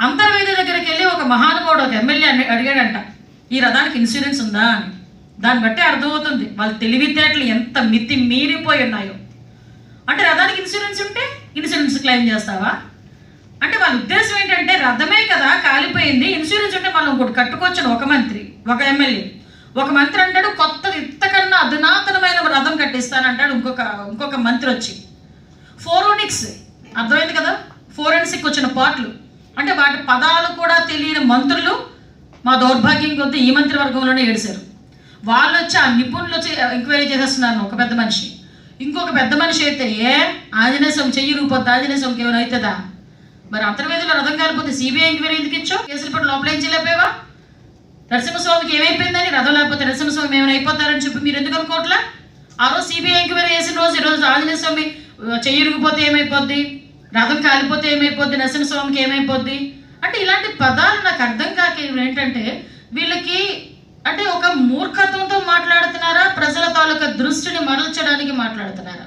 అంతర్వేది దగ్గరికి వెళ్ళి ఒక మహానుభావుడు ఒక ఎమ్మెల్యే అని అడిగాడంట ఈ రథానికి ఇన్సూరెన్స్ ఉందా అని దాన్ని బట్టి అర్థమవుతుంది వాళ్ళ తెలివితేటలు ఎంత మితి మీరిపోయి ఉన్నాయో అంటే రథానికి ఇన్సూరెన్స్ ఉంటే ఇన్సూరెన్స్ క్లెయిమ్ చేస్తావా అంటే వాళ్ళ ఉద్దేశం ఏంటంటే రథమే కదా కాలిపోయింది ఇన్సూరెన్స్ ఉంటే మనం ఇంకోటి కట్టుకోవచ్చును ఒక మంత్రి ఒక ఎమ్మెల్యే ఒక మంత్రి అంటాడు కొత్తది ఇంతకన్నా అధునాతనమైన రథం కట్టిస్తానంటాడు ఇంకొక ఇంకొక మంత్రి వచ్చి ఫోరోనిక్స్ అర్థమైంది కదా ఫోరెన్సిక్ వచ్చిన పాటలు అంటే వాటి పదాలు కూడా తెలియని మంత్రులు మా దౌర్భాగ్యం కొద్దీ ఈ మంత్రి వర్గంలోనే ఏడిశారు వాళ్ళు వచ్చి ఆ నిపుణులు వచ్చి ఎంక్వైరీ చేసేస్తున్నారు ఒక పెద్ద మనిషి ఇంకొక పెద్ద మనిషి అయితే ఏ ఆంజనేయ స్వామి చెయ్యి రూపొద్దు ఆంజనేయ స్వామికి ఏమైనా అవుతుందా మరి అంతర్వేదిలో రథం కాలిపోతే సిబిఐ ఎంక్వైరీ ఎందుకు ఇచ్చో కేసులు పట్టు లోపల ఏం చేయలేకపోయావా నరసింహస్వామికి ఏమైపోయిందని రథం లేకపోతే నరసింహస్వామి ఏమైనా అయిపోతారని చెప్పి మీరు ఎందుకు అనుకోవట్లా ఆ రోజు సిబిఐ ఎంక్వైరీ చేసిన రోజు ఈ రోజు ఆంజనేయ స్వామి ఆ, చెయ్యి ఇరిగిపోతే ఏమైపోద్ది రథం కాలిపోతే ఏమైపోద్ది నరసింహస్వామికి ఏమైపోద్ది అంటే ఇలాంటి పదాలు నాకు అర్థం కాక ఏంటంటే వీళ్ళకి అంటే ఒక మూర్ఖత్వంతో మాట్లాడుతున్నారా ప్రజల తాలూకా దృష్టిని మరల్చడానికి మాట్లాడుతున్నారా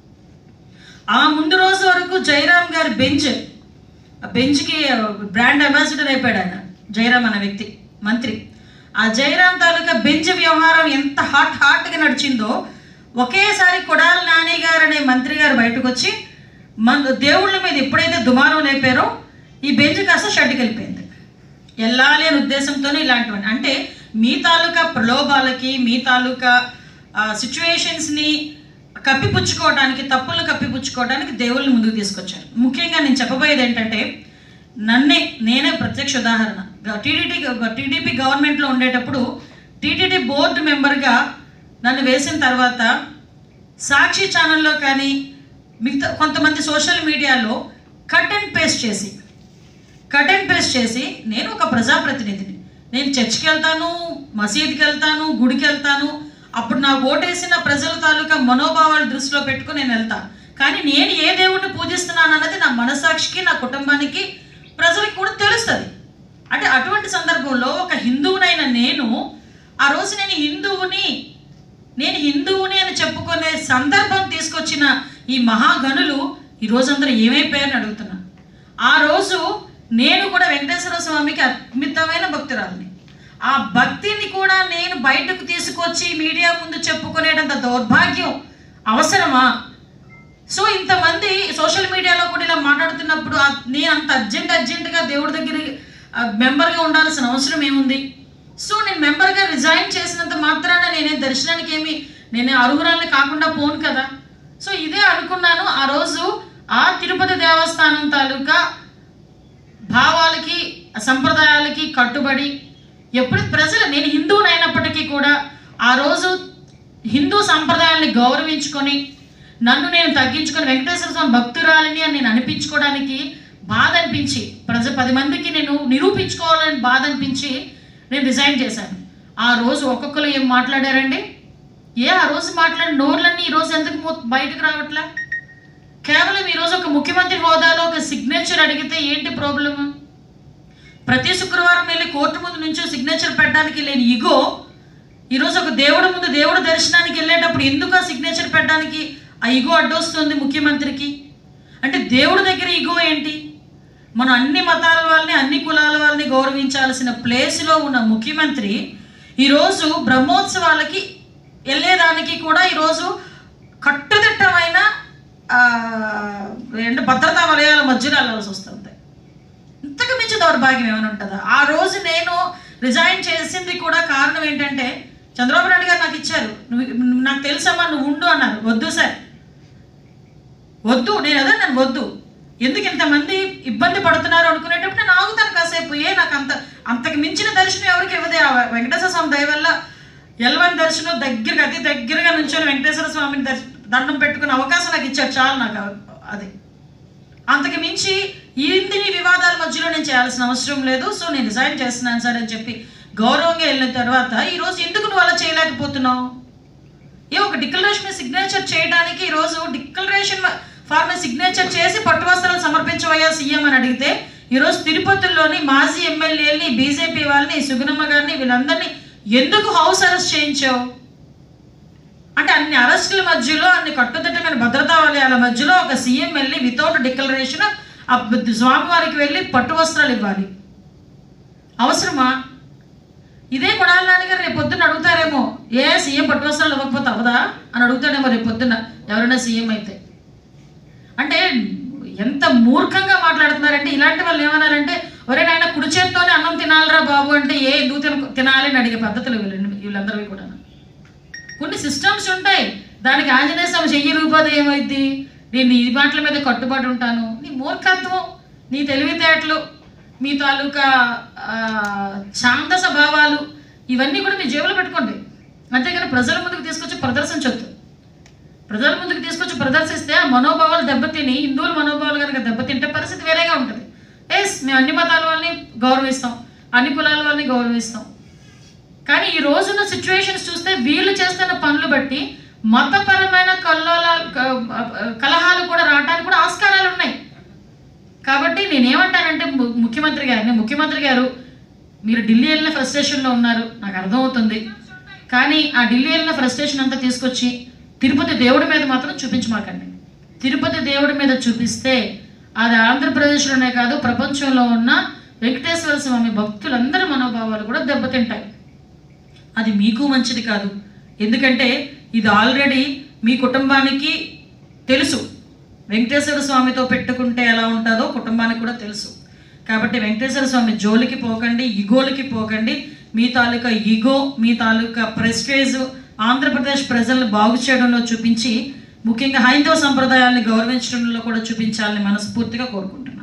ఆ ముందు రోజు వరకు జయరాం గారి బెంచ్ ఆ బెంచ్కి బ్రాండ్ అంబాసిడర్ అయిపోయాడు ఆయన జయరాం అన్న వ్యక్తి మంత్రి ఆ జయరాం తాలూకా బెంచ్ వ్యవహారం ఎంత హాట్ హాట్గా నడిచిందో ఒకేసారి కొడాలి నాని గారు అనే మంత్రి గారు బయటకు వచ్చి మన దేవుళ్ళ మీద ఎప్పుడైతే దుమారం లేపారో ఈ బెంచ్ కాస్త షడ్డుకి వెళ్ళిపోయింది వెళ్ళాలి అనే ఉద్దేశంతోనే ఇలాంటివన్నీ అంటే మీ తాలూకా ప్రలోభాలకి మీ తాలూకా సిచ్యువేషన్స్ని కప్పిపుచ్చుకోవడానికి తప్పులు కప్పిపుచ్చుకోవడానికి దేవుళ్ళని ముందుకు తీసుకొచ్చారు ముఖ్యంగా నేను చెప్పబోయేది ఏంటంటే నన్నే నేనే ప్రత్యక్ష ఉదాహరణ టీడీటీ టీడీపీ గవర్నమెంట్లో ఉండేటప్పుడు టీటీడీ బోర్డు మెంబర్గా నన్ను వేసిన తర్వాత సాక్షి ఛానల్లో కానీ మిగతా కొంతమంది సోషల్ మీడియాలో కట్ అండ్ పేస్ట్ చేసి కట్ అండ్ పేస్ట్ చేసి నేను ఒక ప్రజాప్రతినిధిని నేను చర్చికి వెళ్తాను మసీద్కి వెళ్తాను గుడికి వెళ్తాను అప్పుడు నాకు ఓటేసిన ప్రజల తాలూకా మనోభావాలు దృష్టిలో పెట్టుకుని నేను వెళ్తాను కానీ నేను ఏ దేవుడిని పూజిస్తున్నాను అన్నది నా మనసాక్షికి నా కుటుంబానికి ప్రజలకు కూడా తెలుస్తుంది అంటే అటువంటి సందర్భంలో ఒక హిందువునైన నేను ఆ రోజు నేను హిందువుని నేను హిందువుని అని చెప్పుకునే సందర్భం తీసుకొచ్చిన ఈ మహాగణులు ఈ రోజందరూ ఏమైపోయారని అడుగుతున్నా ఆ రోజు నేను కూడా వెంకటేశ్వర స్వామికి అద్భుతమైన భక్తురాలిని ఆ భక్తిని కూడా నేను బయటకు తీసుకొచ్చి మీడియా ముందు చెప్పుకునేటంత దౌర్భాగ్యం అవసరమా సో ఇంతమంది సోషల్ మీడియాలో కూడా ఇలా మాట్లాడుతున్నప్పుడు ఆ- నేను అంత అర్జెంట్ అర్జెంటుగా దేవుడి దగ్గర ఆ, మెంబర్గా ఉండాల్సిన అవసరం ఏముంది సో నేను మెంబర్గా రిజైన్ చేసినంత మాత్రాన నేనే దర్శనానికి ఏమి నేనే అర్హురాలని కాకుండా పోను కదా సో ఇదే అనుకున్నాను ఆ రోజు ఆ తిరుపతి దేవస్థానం తాలూకా భావాలకి సంప్రదాయాలకి కట్టుబడి ఎప్పుడు ప్రజలు నేను హిందువుని అయినప్పటికీ కూడా ఆ రోజు హిందూ సంప్రదాయాల్ని గౌరవించుకొని నన్ను నేను తగ్గించుకొని వెంకటేశ్వర స్వామి భక్తురాలిని అని నేను అనిపించుకోవడానికి బాధ అనిపించి ప్రజ పది మందికి నేను నిరూపించుకోవాలని బాధ అనిపించి నేను రిజైన్ చేశాను ఆ రోజు ఒక్కొక్కరు ఏం మాట్లాడారండి ఏ ఆ రోజు మాట్లాడిన నోర్లన్నీ ఈ రోజు ఎందుకు మూ- బయటకు రావట్లే కేవలం ఈరోజు ఒక ముఖ్యమంత్రి హోదాలో ఒక సిగ్నేచర్ అడిగితే ఏంటి ప్రాబ్లమ్ ప్రతి శుక్రవారం వెళ్ళి కోర్టు ముందు నుంచి సిగ్నేచర్ పెట్టడానికి లేని ఇగో ఈరోజు ఒక దేవుడు ముందు దేవుడు దర్శనానికి వెళ్ళేటప్పుడు ఎందుకు ఆ సిగ్నేచర్ పెట్టడానికి ఆ ఇగో అడ్డొస్తుంది ముఖ్యమంత్రికి అంటే దేవుడి దగ్గర ఇగో ఏంటి మనం అన్ని మతాల వాళ్ళని అన్ని కులాల వాళ్ళని గౌరవించాల్సిన ప్లేస్లో ఉన్న ముఖ్యమంత్రి ఈరోజు బ్రహ్మోత్సవాలకి వెళ్ళేదానికి కూడా ఈరోజు కట్టుదిట్టమైన ఆ, ఏంటి భద్రతా వలయాల మధ్యలో వెళ్ళాల్సి వస్తుంది ఇంతకు మించి దౌర్భాగ్యం ఏమైనా ఉంటుందా ఆ రోజు నేను రిజైన్ చేసింది కూడా కారణం ఏంటంటే చంద్రబాబు నాయుడు గారు నాకు ఇచ్చారు నువ్వు నువ్వు నాకు తెలుసమ్మా నువ్వు ఉండు అన్నారు వద్దు సార్ వద్దు నేను అదే నేను వద్దు ఎందుకు ఇంతమంది ఇబ్బంది పడుతున్నారు అనుకునేటప్పుడు నేను ఆగుతాను కాసేపు ఏ నాకు అంత అంతకు మించిన దర్శనం ఎవరికి ఇవ్వదే ఆ వెంకటేశ్వర స్వామి దయ వల్ల ఎలవని దర్శనం దగ్గరగా అతి దగ్గరగా నుంచొని వెంకటేశ్వర స్వామిని దర్శ దండం పెట్టుకునే అవకాశం నాకు ఇచ్చారు చాలు నాకు అది అంతకు మించి ఇంటిని వివాదాల మధ్యలో నేను చేయాల్సిన అవసరం లేదు సో నేను రిజైన్ చేస్తున్నాను సార్ అని చెప్పి గౌరవంగా వెళ్ళిన తర్వాత ఈరోజు ఎందుకు నువ్వు అలా చేయలేకపోతున్నావు ఏ ఒక డిక్లరేషన్ సిగ్నేచర్ చేయడానికి ఈరోజు డిక్లరేషన్ ఫార్మ్ సిగ్నేచర్ చేసి పట్టు వస్త్రాలు సమర్పించవయ్యా సీఎం అని అడిగితే ఈరోజు తిరుపతిలోని మాజీ ఎమ్మెల్యేలని బీజేపీ వాళ్ళని సుగుణమ్మ గారిని వీళ్ళందరినీ ఎందుకు హౌస్ అరెస్ట్ చేయించావు అంటే అన్ని అరెస్టుల మధ్యలో అన్ని కట్టుదిట్టమైన భద్రతా వలయాల మధ్యలో ఒక సీఎం వెళ్ళి వితౌట్ డిక్లరేషన్ ఆ స్వామివారికి వెళ్ళి పట్టు వస్త్రాలు ఇవ్వాలి అవసరమా ఇదే కొడాల నాన్నగారు రేపు పొద్దున్న అడుగుతారేమో ఏ సీఎం పట్టు వస్త్రాలు ఇవ్వకపోతే అవదా అని అడుగుతాడేమో రేపు పొద్దున్న ఎవరైనా సీఎం అయితే అంటే ఎంత మూర్ఖంగా మాట్లాడుతున్నారంటే ఇలాంటి వాళ్ళు ఏమన్నారంటే ఒరే నాయన కుడి చేత్తోనే అన్నం తినాలిరా బాబు అంటే ఏ ఎందుకు తిన తినాలి అని అడిగే పద్ధతులు వీళ్ళు వీళ్ళందరివి కూడా కొన్ని సిస్టమ్స్ ఉంటాయి దానికి ఆంజనేయ స్వామి చెయ్యి రూపాది ఏమైద్ది నేను ఈ మాటల మీద కట్టుబడి ఉంటాను నీ మూర్ఖత్వం నీ తెలివితేటలు మీ తాలూకా ఆ, ఛాందస భావాలు ఇవన్నీ కూడా మీ జేబులో పెట్టుకోండి అంతేగాని ప్రజల ముందుకు తీసుకొచ్చి ప్రదర్శించొద్దు ప్రజల ముందుకు తీసుకొచ్చి ప్రదర్శిస్తే ఆ మనోభావాలు దెబ్బతిని హిందువుల మనోభావాలు కనుక దెబ్బతింటే పరిస్థితి వేరేగా ఉంటుంది ఎస్ మేము అన్ని మతాల వాళ్ళని గౌరవిస్తాం అన్ని కులాల వాళ్ళని గౌరవిస్తాం కానీ ఈ రోజున్న సిచ్యువేషన్స్ చూస్తే వీళ్ళు చేస్తున్న పనులు బట్టి మతపరమైన కల్లోల క- కలహాలు కూడా రావడానికి కూడా ఆస్కారాలు ఉన్నాయి కాబట్టి నేనేమంటానంటే ము- ముఖ్యమంత్రి గారిని ముఖ్యమంత్రి గారు మీరు ఢిల్లీ వెళ్ళిన ఫ్రస్ట్రేషన్లో ఉన్నారు నాకు అర్థమవుతుంది కానీ ఆ ఢిల్లీ వెళ్ళిన ఫ్రస్ట్రేషన్ అంతా తీసుకొచ్చి తిరుపతి దేవుడి మీద మాత్రం చూపించమాకండి తిరుపతి దేవుడి మీద చూపిస్తే అది ఆంధ్రప్రదేశ్లోనే కాదు ప్రపంచంలో ఉన్న వెంకటేశ్వర స్వామి భక్తులందరి మనోభావాలు కూడా దెబ్బతింటాయి అది మీకు మంచిది కాదు ఎందుకంటే ఇది ఆల్రెడీ మీ కుటుంబానికి తెలుసు వెంకటేశ్వర స్వామితో పెట్టుకుంటే ఎలా ఉంటుందో కుటుంబానికి కూడా తెలుసు కాబట్టి వెంకటేశ్వర స్వామి జోలికి పోకండి ఇగోలకి పోకండి మీ తాలూకా ఇగో మీ తాలూకా ప్రెస్టేజ్ ఆంధ్రప్రదేశ్ ప్రజలను బాగు చేయడంలో చూపించి ముఖ్యంగా హైందవ సంప్రదాయాల్ని గౌరవించడంలో కూడా చూపించాలని మనస్ఫూర్తిగా కోరుకుంటున్నాను